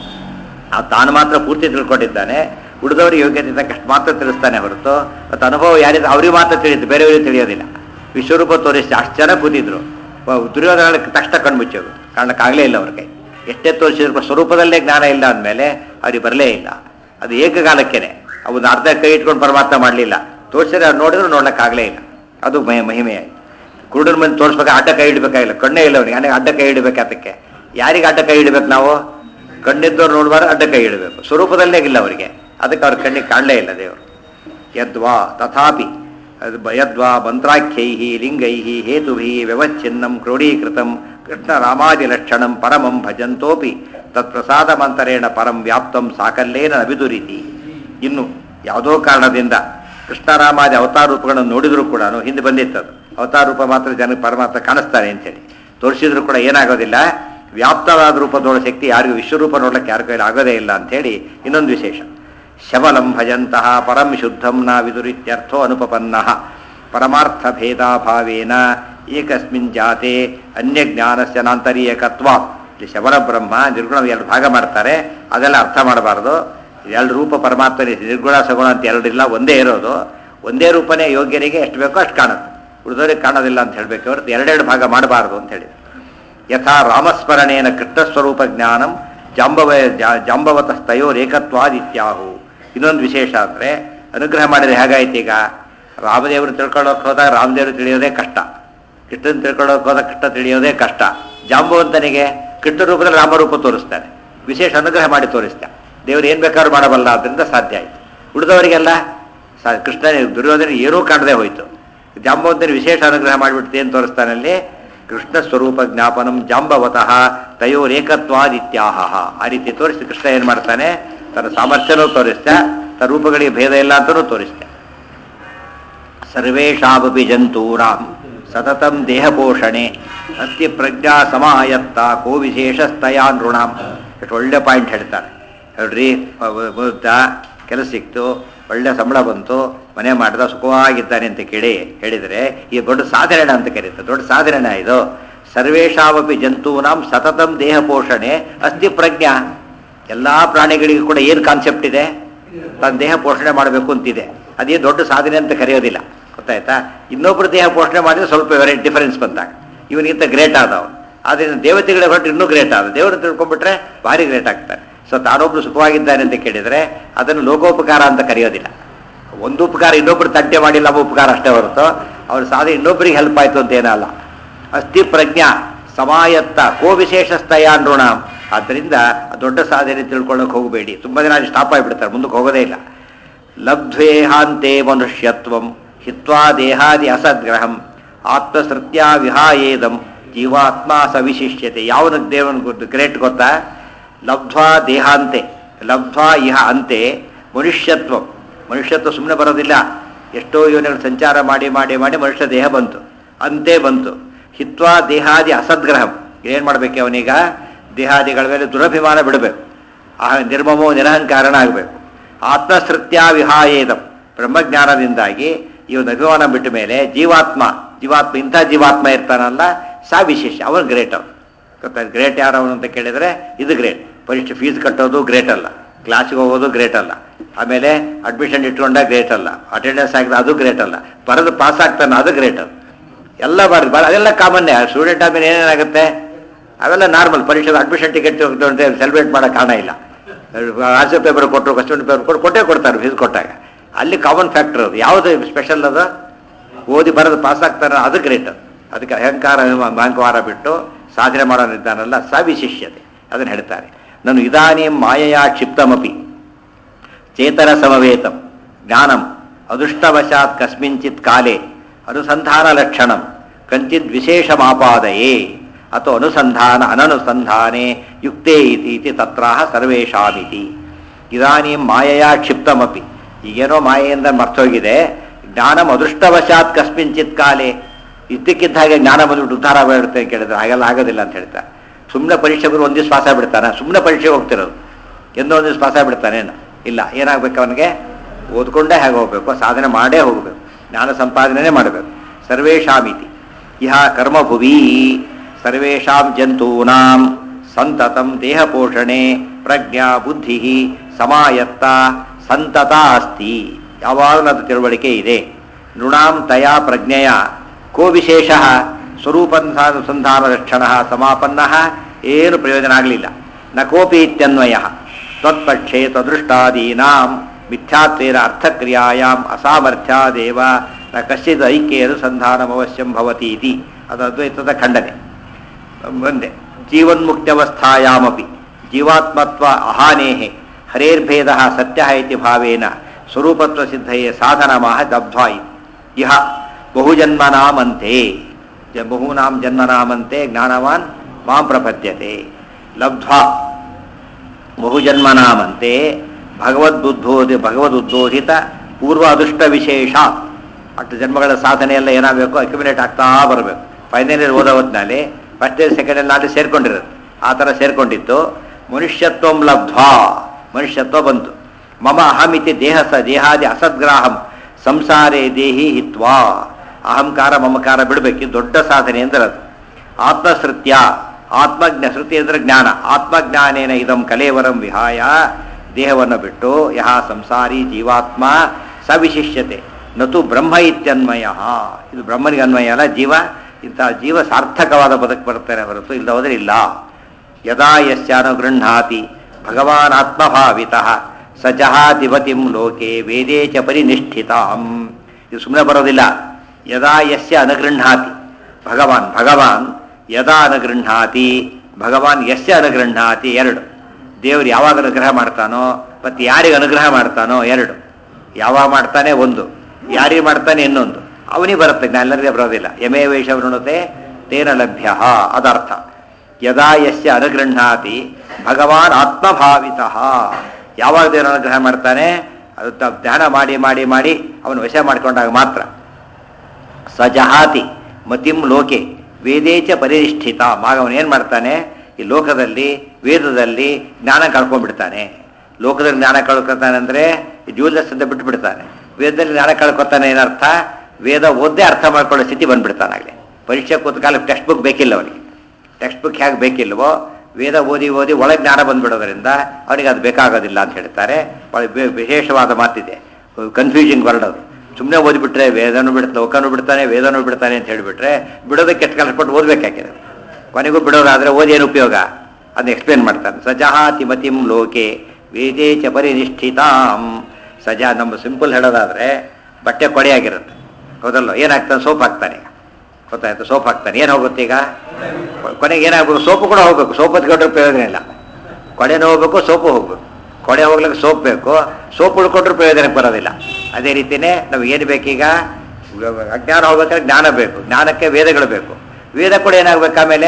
Speaker 1: ಆ ತಾನು ಮಾತ್ರ ಪೂರ್ತಿ ತಿಳ್ಕೊಂಡಿದ್ದಾನೆ ಉಳಿದವರಿಗೆ ಯೋಗ್ಯತೆ ತಕ್ಕಷ್ಟು ಮಾತ್ರ ತಿಳಿಸ್ತಾನೆ ಹೊರತು ಮತ್ತು ಅನುಭವ ಯಾರಿದ್ರೆ ಅವ್ರಿಗೆ ಮಾತ್ರ ತಿಳಿಯುತ್ತೆ ಬೇರೆಯವರಿಗೆ ತಿಳಿಯೋದಿಲ್ಲ ವಿಶ್ವರೂಪ ತೋರಿಸಿ ಅಷ್ಟು ಜನ ಕೂತಿದ್ರು ವ- ದುರ್ಯೋಧನ ತಕ್ಷಣ ಕಣ್ಮುಚ್ಚೋದು ಕಾರಣಕ್ಕಾಗಲೇ ಇಲ್ಲ ಅವ್ರ ಕೈ ಎಷ್ಟೇ ತೋರಿಸಿದ್ರು ಕೂಡ ಸ್ವರೂಪದಲ್ಲೇ ಜ್ಞಾನ ಇಲ್ಲ ಅಂದಮೇಲೆ ಅವ್ರಿಗೆ ಬರಲೇ ಇಲ್ಲ ಅದು ಏಕಕಾಲಕ್ಕೇನೆ ಅವನು ಅರ್ಧ ಕೈ ಇಟ್ಕೊಂಡು ಪರಮಾತ್ಮ ಮಾಡಲಿಲ್ಲ ತೋರಿಸಿದ್ರೆ ಅವ್ರು ನೋಡಿದ್ರು ನೋಡ್ಲಿಕ್ಕಾಗಲೇ ಇಲ್ಲ ಅದು ಮಹಿ ಮಹಿಮೆಯಾಗಿ ಕುರುಡನ ಮಂದಿ ತೋರಿಸ್ಬೇಕು ಅಡ್ಡ ಕೈ ಇಡಬೇಕಾಗಿಲ್ಲ ಕಣ್ಣೇ ಇಲ್ಲ ಅವನಿಗೆ ನನಗೆ ಅಡ್ಡ ಕೈ ಇಡಬೇಕು ಅದಕ್ಕೆ ಯಾರಿಗೆ ಅಡ್ಡ ಕೈ ಇಡಬೇಕು ನಾವು ಕಣ್ಣಿದ್ದವ್ರು ನೋಡುವಾಗ ಅಡ್ಡ ಕೈ ಇಡಬೇಕು ಸ್ವರೂಪದಲ್ಲೇ ಇಲ್ಲ ಅವರಿಗೆ ಅದಕ್ಕೆ ಅವ್ರ ಕಣ್ಣಿಗೆ ಕಾಣಲೇ ಇಲ್ಲ ದೇವರು ಯದ್ವಾ ತಥಾಪಿ ಅದು ಬ- ಯದ್ವಾ ಮಂತ್ರಾಖ್ಯೈ ಲಿಂಗೈ ಹೇತುಭಿ ವ್ಯವಚ್ಛಿನ್ನಂ ಕ್ರೋಢೀಕೃತಂ ಕೃಷ್ಣ ರಾಮಾದಿಲಕ್ಷಣಂ ಪರಮಂ ಭಜಂತೋಪಿ ತತ್ಪ್ರಸಾದ ಮಂತರೇಣ ಪರಂ ವ್ಯಾಪ್ತಂ ಸಾಕಲ್ಲೇನ ಅಭಿದುರಿತಿ ಇನ್ನು ಯಾವುದೋ ಕಾರಣದಿಂದ ಕೃಷ್ಣರಾಮಾದಿ ಅವತಾರ ರೂಪಗಳನ್ನು ನೋಡಿದರೂ ಕೂಡ ಹಿಂದೆ ಬಂದಿತ್ತದು ಅವತಾರ ರೂಪ ಮಾತ್ರ ಜನಕ್ಕೆ ಪರಮಾತ್ಮ ಕಾಣಿಸ್ತಾನೆ ಅಂತೇಳಿ ತೋರಿಸಿದ್ರು ಕೂಡ ಏನಾಗೋದಿಲ್ಲ ವ್ಯಾಪ್ತವಾದ ರೂಪದೊಳ ಶಕ್ತಿ ಯಾರಿಗೂ ವಿಶ್ವರೂಪ ನೋಡ್ಲಿಕ್ಕೆ ಯಾರ ಕೈಲಿ ಆಗೋದೇ ಇಲ್ಲ ಅಂಥೇಳಿ ಇನ್ನೊಂದು ವಿಶೇಷ ಶಬಲಂ ಭಜಂತಹ ಪರಂ ಶುದ್ಧಂ ನ ವಿದುರಿತ್ಯರ್ಥೋ ಅನುಪಪನ್ನ ಪರಮಾರ್ಥ ಭೇದಾಭಾವೇನ ಏಕಸ್ಮಿನ್ ಜಾತೆ ಅನ್ಯ ಜ್ಞಾನಸ್ಯ ನಾಂತರೀಯಕತ್ವ ಇಲ್ಲಿ ಶಬಲ ಬ್ರಹ್ಮ ನಿರ್ಗುಣ ಎರಡು ಭಾಗ ಮಾಡ್ತಾರೆ ಅದೆಲ್ಲ ಅರ್ಥ ಮಾಡಬಾರ್ದು ಎರಡು ರೂಪ ಪರಮಾತ್ಮನೇ ನಿರ್ಗುಣ ಸಗುಣ ಅಂತ ಎರಡಿಲ್ಲ ಒಂದೇ ಇರೋದು ಒಂದೇ ರೂಪನೇ ಯೋಗ್ಯರಿಗೆ ಎಷ್ಟು ಬೇಕೋ ಅಷ್ಟು ಕಾಣುತ್ತೆ ಉಳಿದವರಿಗೆ ಕಾಣೋದಿಲ್ಲ ಅಂತ ಹೇಳಬೇಕು ಹೊರತು ಎರಡೆರಡು ಭಾಗ ಮಾಡಬಾರ್ದು ಅಂತ ಹೇಳಿದ್ರು ಯಥಾ ರಾಮಸ್ಮರಣೇನ ಕೃಷ್ಣಸ್ವರೂಪ ಜ್ಞಾನಂ ಜಾಂಬವ ಜಾ- ಜಾಂಬವತಸ್ತಯೋರೇಕತ್ವಾದಿತ್ಯಾಹು ಇನ್ನೊಂದು ವಿಶೇಷ ಅಂದರೆ ಅನುಗ್ರಹ ಮಾಡಿದ್ರೆ ಹೇಗಾಯ್ತು ಈಗ ರಾಮದೇವರು ತಿಳ್ಕೊಳ್ಳೋಕೆ ಹೋದಾಗ ರಾಮದೇವರು ತಿಳಿಯೋದೇ ಕಷ್ಟ ಕೃಷ್ಣನ್ ತಿಳ್ಕೊಳ್ಳೋಕೆ ಹೋದಾಗ ಕೃಷ್ಣ ತಿಳಿಯೋದೇ ಕಷ್ಟ ಜಾಂಬವಂತನಿಗೆ ಕೃಷ್ಣ ರೂಪದಲ್ಲಿ ರಾಮರೂಪ ತೋರಿಸ್ತಾನೆ ವಿಶೇಷ ಅನುಗ್ರಹ ಮಾಡಿ ತೋರಿಸ್ತಾನೆ ದೇವರು ಏನು ಬೇಕಾದ್ರೂ ಮಾಡಬಲ್ಲ ಅದರಿಂದ ಸಾಧ್ಯ ಆಯಿತು ಉಳಿದವರಿಗೆಲ್ಲ ಸ ಕೃಷ್ಣ ದುರ್ಯೋಧನ ಏನೂ ಕಾಣದೆ ಹೋಯಿತು ಜಾಂಬವಂತನ ವಿಶೇಷ ಅನುಗ್ರಹ ಮಾಡಿಬಿಟ್ಟು ಏನು ತೋರಿಸ್ತಾನಲ್ಲಿ ಕೃಷ್ಣ ಸ್ವರೂಪ ಜ್ಞಾಪನಂ ಜಾಂಬವತಃ ತಯೋರೇಕತ್ವಾದಿತ್ಯಾಹ ಆ ರೀತಿ ತೋರಿಸಿ ಕೃಷ್ಣ ಏನು ಮಾಡ್ತಾನೆ ತನ್ನ ಸಾಮರ್ಥ್ಯನೂ ತೋರಿಸ್ತಾ ತನ್ನ ರೂಪಗಳಿಗೆ ಭೇದ ಇಲ್ಲ ಅಂತಲೂ ತೋರಿಸ್ತಾ ಸರ್ವೇಷಾಮಪಿ ಜಂತೂನಾಂ ಸತತಂ ದೇಹಪೋಷಣೆ ಅಸ್ತಿ ಪ್ರಜ್ಞಾ ಸಮಾಯತ್ತ ಕೋ ವಿಶೇಷಸ್ತಯಾ ನೃಣಾಂ ಎಷ್ಟು ಒಳ್ಳೆ ಪಾಯಿಂಟ್ ಹೇಳ್ತಾರೆ ಹೇಳ್ರಿ ಬುದ್ಧ ಕೆಲಸ ಸಿಕ್ತು ಒಳ್ಳೆ ಸಂಬಳ ಬಂತು ಮನೆ ಮಾಡಿದ ಸುಖವಾಗಿದ್ದಾನೆ ಅಂತ ಕೇಳಿ ಹೇಳಿದರೆ ಈ ದೊಡ್ಡ ಸಾಧನೆ ಅಂತ ಕರೀತಾರೆ ದೊಡ್ಡ ಸಾಧನೆ ಇದು ಸರ್ವೇಷಾಮಪಿ ಜಂತೂನಾಂ ಸತತಂ ದೇಹ ಪೋಷಣೆ ಅಸ್ತಿ ಪ್ರಜ್ಞಾ ಎಲ್ಲ ಪ್ರಾಣಿಗಳಿಗೂ ಕೂಡ ಏನು ಕಾನ್ಸೆಪ್ಟ್ ಇದೆ ತನ್ನ ದೇಹ ಪೋಷಣೆ ಮಾಡಬೇಕು ಅಂತಿದೆ ಅದೇ ದೊಡ್ಡ ಸಾಧನೆ ಅಂತ ಕರೆಯೋದಿಲ್ಲ ಗೊತ್ತಾಯ್ತಾ ಇನ್ನೊಬ್ಬರು ದೇಹ ಪೋಷಣೆ ಮಾಡಿದ್ರೆ ಸ್ವಲ್ಪ ವೆರೈಟಿ ಡಿಫರೆನ್ಸ್ ಬಂದಾಗ ಇವನಿಗಿಂತ ಗ್ರೇಟ್ ಆದವ ಆದ್ದರಿಂದ ದೇವತೆಗಳ ಹೊರಟು ಇನ್ನೂ ಗ್ರೇಟ್ ಆದ ದೇವರು ತಿಳ್ಕೊಂಡ್ಬಿಟ್ರೆ ಭಾರಿ ಗ್ರೇಟ್ ಆಗ್ತಾರೆ ಸೊ ತಾನೊಬ್ರು ಸುಖವಾಗಿದ್ದಾನೆ ಅಂತ ಕೇಳಿದರೆ ಅದನ್ನು ಲೋಕೋಪಕಾರ ಅಂತ ಕರೆಯೋದಿಲ್ಲ ಒಂದು ಉಪಕಾರ ಇನ್ನೊಬ್ರು ತಂಟೆ ಮಾಡಿಲ್ಲ ಅವ ಉಪಕಾರ ಅಷ್ಟೇ ಹೊರತು ಅವ್ರ ಸಾಧನೆ ಇನ್ನೊಬ್ಬರಿಗೆ ಹೆಲ್ಪ್ ಆಯಿತು ಅಂತ ಏನಲ್ಲ ಅಸ್ಥಿ ಪ್ರಜ್ಞಾ ಸಮಾಯತ್ತ ಕೋ ವಿಶೇಷಸ್ತಯ ನೃಣ ಆದ್ದರಿಂದ ಆ ದೊಡ್ಡ ಸಾಧನೆ ತಿಳ್ಕೊಳ್ಳೋಕೆ ಹೋಗಬೇಡಿ ತುಂಬ ಜನ ಅಲ್ಲಿ ಸ್ಟಾಪ್ ಆಗಿಬಿಡ್ತಾರೆ ಮುಂದಕ್ಕೆ ಹೋಗೋದೇ ಇಲ್ಲ ಲಬ್ಧ್ವೇಹಾಂತೆ ಮನುಷ್ಯತ್ವಂ ಹಿತ್ವಾ ದೇಹಾದಿ ಅಸದ್ಗ್ರಹಂ ಆತ್ಮಸೃತ್ಯ ವಿಹಾಯೇದಂ ಜೀವಾತ್ಮ ಸವಿಶಿಷ್ಯತೆ ಯಾವನ ದೇವನ ಗ್ರೇಟ್ ಗೊತ್ತಾ ಲಬ್ಧ್ವಾ ದೇಹಾಂತೆ ಲಬ್ಧ್ವಾ ಇಹ ಅಂತೆ ಮನುಷ್ಯತ್ವ ಮನುಷ್ಯತ್ವ ಸುಮ್ಮನೆ ಬರೋದಿಲ್ಲ ಎಷ್ಟೋ ಯೋನಿಗಳು ಸಂಚಾರ ಮಾಡಿ ಮಾಡಿ ಮಾಡಿ ಮನುಷ್ಯ ದೇಹ ಬಂತು ಅಂತೆ ಬಂತು ಹಿತ್ವಾ ದೇಹಾದಿ ಅಸದ್ಗ್ರಹಂ ಏನು ಮಾಡಬೇಕು ಅವನೀಗ ದೇಹಾದಿಗಳ ಮೇಲೆ ದುರಭಿಮಾನ ಬಿಡಬೇಕು ಆ ನಿರ್ಮಮೋ ನಿರಹಂಕಾರಣ ಆಗಬೇಕು ಆತ್ಮಸೃತ್ಯ ವಿಹಾಯೇದಂ ಬ್ರಹ್ಮಜ್ಞಾನದಿಂದಾಗಿ ಈ ಒಂದು ಅಭಿಮಾನ ಬಿಟ್ಟ ಮೇಲೆ ಜೀವಾತ್ಮ ಜೀವಾತ್ಮ ಇಂಥ ಜೀವಾತ್ಮ ಇರ್ತಾನಲ್ಲ ಸಾ ವಿಶೇಷ ಅವನು ಗ್ರೇಟ್ ಅವನು ಗೊತ್ತಾಯ್ತು ಗ್ರೇಟ್ ಯಾರು ಅವನು ಅಂತ ಕೇಳಿದರೆ ಇದು ಗ್ರೇಟ್ ಪರೀಕ್ಷೆ ಫೀಸ್ ಕಟ್ಟೋದು ಗ್ರೇಟ್ ಅಲ್ಲ ಕ್ಲಾಸಿಗೆ ಹೋಗೋದು ಗ್ರೇಟ್ ಅಲ್ಲ ಆಮೇಲೆ ಅಡ್ಮಿಷನ್ ಇಟ್ಕೊಂಡ ಗ್ರೇಟ್ ಅಲ್ಲ ಅಟೆಂಡೆನ್ಸ್ ಹಾಕಿದ ಅದು ಗ್ರೇಟ್ ಅಲ್ಲ ಬರೆದು ಪಾಸ್ ಆಗ್ತಾನೆ ಅದು ಗ್ರೇಟ್ ಅಲ್ಲ ಎಲ್ಲ ಬರ್ ಬರ ಅದೆಲ್ಲ ಕಾಮನ್ನೇ ಸ್ಟೂಡೆಂಟ್ ಆದ್ಮೇಲೆ ಏನೇನಾಗುತ್ತೆ ಅವೆಲ್ಲ ನಾರ್ಮಲ್ ಪರೀಕ್ಷೆ ಅಡ್ಮಿಷನ್ ಟಿಕೆಟ್ ಅಂತ ಸೆಲೆಬ್ರೇಟ್ ಮಾಡೋ ಕಾರಣ ಇಲ್ಲ ಆನ್ಸರ್ ಪೇಪರ್ ಕೊಟ್ಟರು ಕ್ವಶನ್ ಪೇಪರ್ ಕೊಟ್ಟು ಕೊಟ್ಟೇ ಕೊಡ್ತಾರೆ ಫೀಸ್ ಕೊಟ್ಟಾಗ ಅಲ್ಲಿ ಕಾಮನ್ ಫ್ಯಾಕ್ಟರ್ ಅದು ಯಾವುದು ಸ್ಪೆಷಲ್ ಅದು ಓದಿ ಬರೆದು ಪಾಸ್ ಆಗ್ತಾರ ಅದು ಗ್ರೇಟ್ ಅದಕ್ಕೆ ಅಹಂಕಾರ ಅಹಂಕಾರ ಬಿಟ್ಟು ಸಾಧನೆ ಮಾಡೋನಿದ್ದಾನಲ್ಲ ಸವಿಶಿಷ್ಯತೆ ಅದನ್ನು ಹೇಳ್ತಾರೆ ನಾನು ಇದಾನಿ ಮಾಯೆಯ ಕ್ಷಿಪ್ತಮಪಿ ಚೇತರ ಸಮವೇತಂ ಜ್ಞಾನಂ ಅದೃಷ್ಟವಶಾತ್ ಕಸ್ಮಿಂಚಿತ್ ಕಾಲೇ ಅನುಸಂಧಾನ ಲಕ್ಷಣಂ ಕಂಚಿತ್ ವಿಶೇಷಮಾಪಾದಯೇ ಅಥವಾ ಅನುಸಂಧಾನ ಅನನುಸಂಧಾನೆ ಯುಕ್ತೇ ಇತಿ ಇತಿ ತತ್ರಾಹ ಸರ್ವೇಷಾಮಿತಿ ಇದಾನಿ ಮಾಯೆಯ ಕ್ಷಿಪ್ತಮಪಿ ಈಗೇನೋ ಮಾಯೆಯಿಂದ ಮರ್ತೋಗಿದೆ ಜ್ಞಾನಂ ಅದೃಷ್ಟವಶಾತ್ ಕಸ್ಮಿಂಚಿತ್ ಕಾಲೇ ಇದ್ದಕ್ಕಿದ್ದ ಹಾಗೆ ಜ್ಞಾನ ಬಂದ್ಬಿಟ್ಟು ಉದ್ಧಾರ ಆಗಿರುತ್ತೆ ಅಂತ ಕೇಳಿದ್ರೆ ಹಾಗೆಲ್ಲ ಆಗೋದಿಲ್ಲ ಅಂತ ಹೇಳ್ತಾರೆ ಸುಮ್ಮನೆ ಪರೀಕ್ಷೆ ಬರೋ ಒಂದು ದಿವಸ ಪಾಸ ಬಿಡ್ತಾನೆ ಸುಮ್ಮನೆ ಪರೀಕ್ಷೆಗೆ ಹೋಗ್ತಿರೋದು ಎಂದೋ ಒಂದು ದಿವಸ ಪಾಸ ಬಿಡ್ತಾನೇನು ಇಲ್ಲ ಏನಾಗಬೇಕು ಅವನಿಗೆ ಓದ್ಕೊಂಡೇ ಹೇಗೆ ಹೋಗಬೇಕು ಸಾಧನೆ ಮಾಡೇ ಹೋಗಬೇಕು ಜ್ಞಾನ ಸಂಪಾದನೆ ಮಾಡಬೇಕು ಸರ್ವೇಷಾಮಿತಿ ಇಹ ಕರ್ಮಭುವಿ ಸರ್ವೇಷಾಂ ಜಂತೂನಾಂ ಸಂತತಂ ದೇಹಪೋಷಣೆ ಪ್ರಜ್ಞಾ ಬುದ್ಧಿ ಸಮಾಯತ್ತ ಸಂತತ ಅಸ್ತಿ ಯಾವಾಗಲೂ ಅದು ತಿಳುವಳಿಕೆ ಇದೆ ನೃಣಾಂ ತಯಾ ಪ್ರಜ್ಞೆಯ ಕೋ ವಿಶೇಷ ಸ್ವರೂಪಂಧಾನುಸಂಧಾನ ಲಕ್ಷಣ ಸಮಾಪನ್ನ ಏನು ಪ್ರಯೋಜನ ಆಗಲಿಲ್ಲ ನ ಕೋಪಿ ಇತ್ಯನ್ವಯ ತ್ವತ್ಪಕ್ಷೆ ತದೃಷ್ಟಾದೀನಾಂ ಮಿಥ್ಯಾತ್ವೇನ ಅರ್ಥಕ್ರಿಯಾಯಾಂ ಅಸಾಮರ್ಥ್ಯಾದೇವ ನ ಕಶ್ಚಿತ್ ಐಕ್ಯ ಅನುಸಂಧಾನಮವಶ್ಯಂ ಭವತಿ ಇತಿ ಅದು ಅದ್ವೈತದ ಖಂಡನೆ ಒಂದೇ ಜೀವನ್ಮುಕ್ತ್ಯವಸ್ಥಾಯಾಮಪಿ ಜೀವಾತ್ಮತ್ವ ಅಹಾನೇಹೆ ಹರೇರ್ಭೇದ ಸತ್ಯ ಇತಿ ಭಾವೇನ ಸ್ವರೂಪತ್ವ ಸಿದ್ಧಯೇ ಸಾಧನಮಾಹ ದಬ್ಧ್ವಾ ಇಹ ಬಹುಜನ್ಮನಾಮಂತೆ ಜ ಬಹೂನಾಂ ಜನ್ಮನಾಮಂತೆ ಜ್ಞಾನವಾನ್ ಮಾಂ ಪ್ರಪದ್ಯತೆ ಲಬ್ಧ್ವಾ ಬಹುಜನ್ಮನಾಮಂತೆ ಭಗವದ್ಬುದ್ಧೋದಿ ಭಗವದುದ್ಬೋಧಿತ ಪೂರ್ವ ಅದೃಷ್ಟ ವಿಶೇಷ ಅಷ್ಟು ಜನ್ಮಗಳ ಸಾಧನೆ ಎಲ್ಲ ಏನಾಗಬೇಕು ಅಕ್ಯುಮಿಲೇಟ್ ಆಗ್ತಾ ಬರಬೇಕು ಫೈನಲ್ ಇಯರ್ ಓದೋ ಹೊತ್ತಿನಲ್ಲಿ ಫಸ್ಟ್ ಇಯರ್ ಸೆಕೆಂಡ್ ಇಯರ್ ಅಲ್ಲಿ ಸೇರ್ಕೊಂಡಿರೋದು ಆ ಥರ ಸೇರ್ಕೊಂಡಿತ್ತು ಮನುಷ್ಯತ್ವಂ ಲಬ್ಧ್ವಾ ಮನುಷ್ಯತ್ವ ಬಂತು ಮಮ ಅಹಮಿತಿ ದೇಹ ಸ ದೇಹಾದಿ ಅಸದ್ಗ್ರಾಹಂ ಸಂಸಾರೇ ದೇಹಿ ಹಿತ್ವಾ ಅಹಂಕಾರ ಮಮಕಾರ ಬಿಡಬೇಕು ದೊಡ್ಡ ಸಾಧನೆ ಅಂದ್ರೆ ಅದು ಆತ್ಮಶ್ರುತ್ಯ ಆತ್ಮಜ್ಞ ಶ್ರುತಿ ಅಂದರೆ ಜ್ಞಾನ ಆತ್ಮಜ್ಞಾನೇನ ಇದಂ ಕಲೇವರಂ ವಿಹಾಯ ದೇಹವನ್ನು ಬಿಟ್ಟು ಯಹ ಸಂಸಾರಿ ಜೀವಾತ್ಮ ಸವಿಶಿಷ್ಯತೆ ನತು ಬ್ರಹ್ಮ ಇತ್ಯನ್ವಯ ಇದು ಬ್ರಹ್ಮನಿಗೆ ಅನ್ವಯ ಅಲ್ಲ ಜೀವ ಇಂಥ ಜೀವ ಸಾರ್ಥಕವಾದ ಬದುಕು ಬರ್ತಾನೆ ಹೊರತು ಇಲ್ಲದ ಹೋದರೆ ಇಲ್ಲ ಯದಾ ಯಸ್ಯಾನುಗೃಹ್ಣಾತಿ ಭಗವಾನ್ ಆತ್ಮಭಾವಿತಃ ಸ ಜಹಾತಿ ಮತಿಂ ಲೋಕೆ ವೇದೇ ಚ ಪರಿನಿಷ್ಠಿತಾಂ ಇದು ಸುಮ್ಮನೆ ಬರೋದಿಲ್ಲ ಯದಾ ಯಸ್ಯ ಅನುಗೃಹ್ಣಾತಿ ಭಗವಾನ್ ಭಗವಾನ್ ಯದಾ ಅನುಗೃಹ್ಣಾತಿ ಭಗವಾನ್ ಯಸ್ಯ ಅನುಗೃಹ್ಣಾತಿ ಎರಡು ದೇವರು ಯಾವಾಗ ಅನುಗ್ರಹ ಮಾಡ್ತಾನೋ ಮತ್ತು ಯಾರಿಗೆ ಅನುಗ್ರಹ ಮಾಡ್ತಾನೋ ಎರಡು ಯಾವಾಗ ಮಾಡ್ತಾನೆ ಒಂದು ಯಾರಿಗೆ ಮಾಡ್ತಾನೆ ಇನ್ನೊಂದು ಅವನಿಗೆ ಬರುತ್ತೆ ಜ್ಞಾನ ಎಲ್ಲರಿಗೆ ಬರೋದಿಲ್ಲ ಯಮೇ ವೇಷ ವೃಣತೆ ತೇನ ಲಭ್ಯ ಅದರ್ಥ ಯದಾ ಯಸ್ಯ ಅನುಗೃಹ್ಣಾತಿ ಭಗವಾನ್ ಆತ್ಮಭಾವಿತಃ ಯಾವಾಗ ದೇವರು ಅನುಗ್ರಹ ಮಾಡ್ತಾನೆ ಅದು ತ- ಧ್ಯಾನ ಮಾಡಿ ಮಾಡಿ ಮಾಡಿ ಅವನು ವಶ ಮಾಡಿಕೊಂಡಾಗ ಮಾತ್ರ ಸ ಜಹಾತಿ ಮತಿಂ ಲೋಕೆ ವೇದೇಚ ಪರಿನಿಷ್ಠಿತ ಆಗ ಅವನು ಏನು ಮಾಡ್ತಾನೆ ಈ ಲೋಕದಲ್ಲಿ ವೇದದಲ್ಲಿ ಜ್ಞಾನ ಕಳ್ಕೊಂಡ್ಬಿಡ್ತಾನೆ ಲೋಕದಲ್ಲಿ ಜ್ಞಾನ ಕಳ್ಕೊತಾನೆ ಅಂದರೆ ಜೂಲ್ದಸ್ ಅಂತ ಬಿಟ್ಟು ಬಿಡ್ತಾನೆ ವೇದದಲ್ಲಿ ಜ್ಞಾನ ಕಳ್ಕೊತಾನೆ ಏನರ್ಥ ವೇದ ಓದ್ದೇ ಅರ್ಥ ಮಾಡ್ಕೊಳ್ಳೋ ಸ್ಥಿತಿ ಬಂದ್ಬಿಡ್ತಾನಾಗಲಿ ಪರೀಕ್ಷೆ ಕೂತ ಕಾಲ ಟೆಕ್ಸ್ಟ್ ಬುಕ್ ಬೇಕಿಲ್ಲ ಅವನಿಗೆ ಟೆಕ್ಸ್ಟ್ ಬುಕ್ ಹೇಗೆ ಬೇಕಿಲ್ವೋ ವೇದ ಓದಿ ಓದಿ ಒಳಗೆ ಜ್ಞಾನ ಬಂದ್ಬಿಡೋದ್ರಿಂದ ಅವನಿಗೆ ಅದು ಬೇಕಾಗೋದಿಲ್ಲ ಅಂತ ಹೇಳ್ತಾರೆ ಒಳ್ಳೆ ಬೆ- ವಿಶೇಷವಾದ ಮಾತಿದೆ ಕನ್ಫ್ಯೂಸಿಂಗ್ ವರ್ಡ್ ಅದು ಸುಮ್ಮನೆ ಓದಿಬಿಟ್ರೆ ವೇದನೂ ಬಿಡ್ತಾನೆ ಲೋಕನೂ ಬಿಡ್ತಾನೆ ವೇದನೂ ಬಿಡ್ತಾನೆ ಅಂತ ಹೇಳಿಬಿಟ್ರೆ ಬಿಡೋದಕ್ಕೆ ಕೆಟ್ಟ ಕಲ್ಸ್ಬಿಟ್ಟು ಓದಬೇಕಾಗಿದೆ ಕೊನೆಗೂ ಬಿಡೋದಾದರೆ ಓದಿ ಏನು ಉಪಯೋಗ ಅದನ್ನ ಎಕ್ಸ್ಪ್ಲೇನ್ ಮಾಡ್ತಾನೆ ಸಜಹಾತಿ ಮತಿಂ ಲೋಕೆ ವೇದೇ ಚ ಪರಿನಿಷ್ಠಿತಾಂ ಸಜಾ ನಮ್ಮ ಸಿಂಪಲ್ ಹೇಳೋದಾದರೆ ಬಟ್ಟೆ ಕೊಡೆಯಾಗಿರುತ್ತೆ ಹೌದಲ್ಲ ಏನಾಗ್ತಾನೆ ಸೋಪ್ ಹಾಕ್ತಾನೆ ಈಗ ಗೊತ್ತಾಯ್ತು ಸೋಪ್ ಹಾಕ್ತಾನೆ ಏನು ಹೋಗುತ್ತೆ ಈಗ ಕೊನೆಗೆ ಏನಾಗಬೇಕು ಸೋಪು ಕೂಡ ಹೋಗ್ಬೇಕು ಸೋಪ್ ಹೊತ್ಕೊಂಡ್ರೆ ಪ್ರಯೋಜನ ಇಲ್ಲ ಕೊಡೆನೂ ಹೋಗ್ಬೇಕು ಸೋಪು ಹೋಗ್ಬೇಕು ಕೊಡೆ ಹೋಗ್ಲಿಕ್ಕೆ ಸೋಪ್ ಬೇಕು ಸೋಪ್ ಉಳ್ಕೊಂಡ್ರೆ ಪ್ರಯೋಜನಕ್ಕೆ ಬರೋದಿಲ್ಲ ಅದೇ ರೀತಿಯೇ ನಮ್ಗೆ ಏನು ಬೇಕೀಗ ಅಜ್ಞಾನ ಹೋಗ್ಬೇಕಾದ್ರೆ ಜ್ಞಾನ ಬೇಕು ಜ್ಞಾನಕ್ಕೆ ವೇದಗಳು ಬೇಕು ವೇದ ಕೂಡ ಏನಾಗಬೇಕು ಆಮೇಲೆ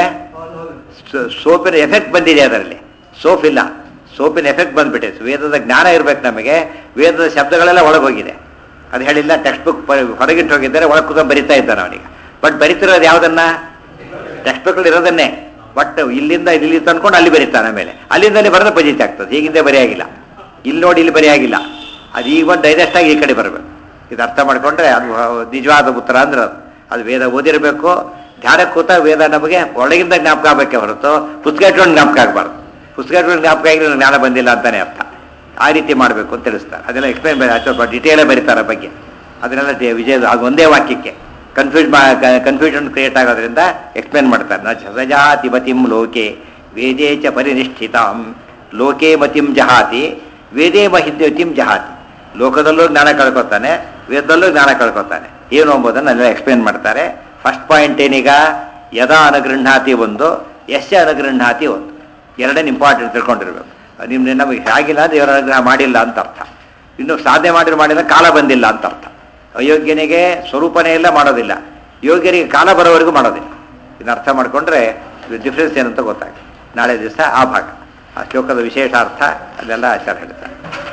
Speaker 1: ಸೋ- ಸೋಪಿನ ಎಫೆಕ್ಟ್ ಬಂದಿದೆ ಅದರಲ್ಲಿ ಸೋಪ್ ಇಲ್ಲ ಸೋಪಿನ ಎಫೆಕ್ಟ್ ಬಂದ್ಬಿಟ್ಟಿದೆ ವೇದದ ಜ್ಞಾನ ಇರ್ಬೇಕು ನಮಗೆ ವೇದದ ಶಬ್ದಗಳೆಲ್ಲ ಒಳಗೋಗಿದೆ ಅದು ಹೇಳಿಲ್ಲ ಟೆಕ್ಸ್ಟ್ ಬುಕ್ ಹೊರಗಿಟ್ಟು ಹೋಗಿದ್ದಾರೆ ಒಳಗೆ ಕೂತ್ಕೊಂಡು ಬರಿತಾ ಇದ್ದಾನೆ ಅವನಿಗೆ ಬಟ್ ಬರಿತಿರೋದು ಯಾವುದನ್ನ ಟೆಕ್ಸ್ಟ್ ಬುಕ್ ಇರೋದನ್ನೇ ಬಟ್ ಇಲ್ಲಿಂದ ಇಲ್ಲಿ ತಂದ್ಕೊಂಡು ಅಲ್ಲಿ ಬರೀತಾನೆ ಆಮೇಲೆ ಅಲ್ಲಿಂದ ಅಲ್ಲಿ ಬರೆದ ಪಜಿತಿ ಆಗ್ತದೆ ಹೀಗಿಂದ ಬರೆಯಾಗಿಲ್ಲ ಇಲ್ಲಿ ನೋಡಿ ಇಲ್ಲಿ ಬರೆಯಾಗಿಲ್ಲ ಅದು ಈಗ ಬಂದು ಡೈಜೆಸ್ಟ್ ಆಗಿ ಈ ಕಡೆ ಬರಬೇಕು ಇದು ಅರ್ಥ ಮಾಡ್ಕೊಂಡ್ರೆ ಅದು ನಿಜವಾದ ಉತ್ತರ ಅಂದ್ರೆ ಅದು ಅದು ವೇದ ಓದಿರಬೇಕು ಧ್ಯಾನಕ್ಕೆ ಕೂತ ವೇದ ನಮಗೆ ಒಳಗಿಂದ ಜ್ಞಾಪಕ ಆಗಬೇಕೆ ಹೊರತು ಪುಸ್ತಕ ಇಟ್ಕೊಂಡು ಜ್ಞಾಪಕ ಆಗಬಾರ್ದು ಪುಸ್ತಕ ಇಟ್ಕೊಂಡು ಜ್ಞಾಪಕ ಆಗಿದ್ರೆ ಜ್ಞಾನ ಬಂದಿಲ್ಲ ಅಂತಾನೆ ಅರ್ಥ ಆ ರೀತಿ ಮಾಡಬೇಕು ಅಂತ ತಿಳಿಸ್ತಾರೆ ಅದೆಲ್ಲ ಎಕ್ಸ್ಪ್ಲೈನ್ ಸ್ವಲ್ಪ ಡಿಟೇಲೇ ಬರೀತಾರೆ ಆ ಬಗ್ಗೆ ಅದನ್ನೆಲ್ಲ ಡಿ- ವಿಜಯ ಅದು ಒಂದೇ ವಾಕ್ಯಕ್ಕೆ ಕನ್ಫ್ಯೂಸ್ ಮಾ ಕನ್ಫ್ಯೂಷನ್ ಕ್ರಿಯೇಟ್ ಆಗೋದ್ರಿಂದ ಎಕ್ಸ್ಪ್ಲೇನ್ ಮಾಡ್ತಾರೆ ನ ಸಜಾತಿ ಮತಿಂ ಲೋಕೆ ವೇದೇ ಚ ಪರಿನಿಷ್ಠಿತಾಂ ಲೋಕೆ ಮತಿಂ ಜಹಾತಿ ವೇದೇ ಮಹಿದ್ಯತಿಂ ಜಹಾತಿ ಲೋಕದಲ್ಲೂ ಜ್ಞಾನ ಕಳ್ಕೊತಾನೆ ವೇದದಲ್ಲೂ ಜ್ಞಾನ ಕಳ್ಕೊತಾನೆ ಏನು ಎಂಬುದನ್ನು ಅಲ್ಲೆಲ್ಲ ಎಕ್ಸ್ಪ್ಲೇನ್ ಮಾಡ್ತಾರೆ ಫಸ್ಟ್ ಪಾಯಿಂಟ್ ಏನೀಗ ಯದಾ ಅನುಗೃಹ್ಣಾತಿ ಒಂದು ಯಶ್ಯ ಅನುಗೃಹ್ಣಾತಿ ಒಂದು ಎರಡನೇ ಇಂಪಾರ್ಟೆಂಟ್ ತಿಳ್ಕೊಂಡಿರ್ಬೇಕು ನಿಮ್ಗೆ ನಮಗೆ ಆಗಿಲ್ಲ ಅಂದ್ರೆ ಇವರ ಅನುಗ್ರಹ ಮಾಡಿಲ್ಲ ಅಂತ ಅರ್ಥ ಇನ್ನು ಸಾಧನೆ ಮಾಡಿದ್ರೆ ಮಾಡಿಲ್ಲ ಕಾಲ ಬಂದಿಲ್ಲ ಅಂತ ಅರ್ಥ ಅಯೋಗ್ಯನಿಗೆ ಸ್ವರೂಪನೇ ಇಲ್ಲ ಮಾಡೋದಿಲ್ಲ ಯೋಗ್ಯನಿಗೆ ಕಾಲ ಬರೋವರೆಗೂ ಮಾಡೋದಿಲ್ಲ ಇದನ್ನ ಅರ್ಥ ಮಾಡಿಕೊಂಡ್ರೆ ಡಿಫ್ರೆನ್ಸ್ ಏನಂತ ಗೊತ್ತಾಗುತ್ತೆ ನಾಳೆ ದಿವಸ ಆ ಭಾಗ ಆ ಶ್ಲೋಕದ ವಿಶೇಷ ಅರ್ಥ ಅದೆಲ್ಲ ಆಚಾರ ಹೇಳ್ತಾರೆ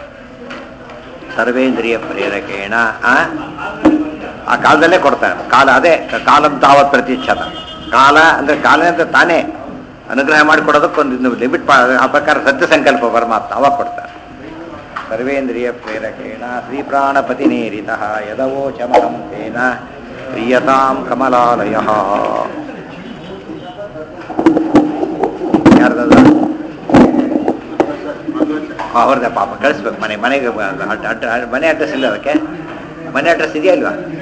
Speaker 1: ಸರ್ವೇಂದ್ರಿಯ ಪ್ರೇರಕೇಣ ಆ ಆ ಕಾಲದಲ್ಲೇ ಕೊಡ್ತಾನೆ ಕಾಲ ಅದೇ ಕಾಲಂ ತಾವತ್ ಪ್ರತಿಷ್ಠತ ಕಾಲ ಅಂದ್ರೆ ಕಾಲ ಅಂತ ತಾನೇ ಅನುಗ್ರಹ ಮಾಡಿಕೊಡೋದಕ್ಕೊಂದು ಲಿಮಿಟ್ ಆ ಪ್ರಕಾರ ಸತ್ಯ ಸಂಕಲ್ಪ ಪರಮಾತ್ಮ ಅವಾಗ ಕೊಡ್ತಾರೆ ಸರ್ವೇಂದ್ರಿಯ ಪ್ರೇರಕೇಣ ಶ್ರೀಪ್ರಾಣಪತಿ ನೇರಿತ ಯದವೋಚಮಹಂ ತೇನ ಪ್ರಿಯತಾಂ ಕಮಲಾಲಯ ಯಾರ್ದದ ಅವ್ರದ್ದೇ ಪಾಪ ಕಳಿಸ್ಬೇಕು ಮನೆ ಮನೆಗೆ ಬ- ಅಡ್- ಅಡ್- ಮನೆ ಅಡ್ರೆಸ್ ಇಲ್ಲ ಅದಕ್ಕೆ ಮನೆ ಅಡ್ರೆಸ್ ಇದೆಯಾ ಇಲ್ವಾ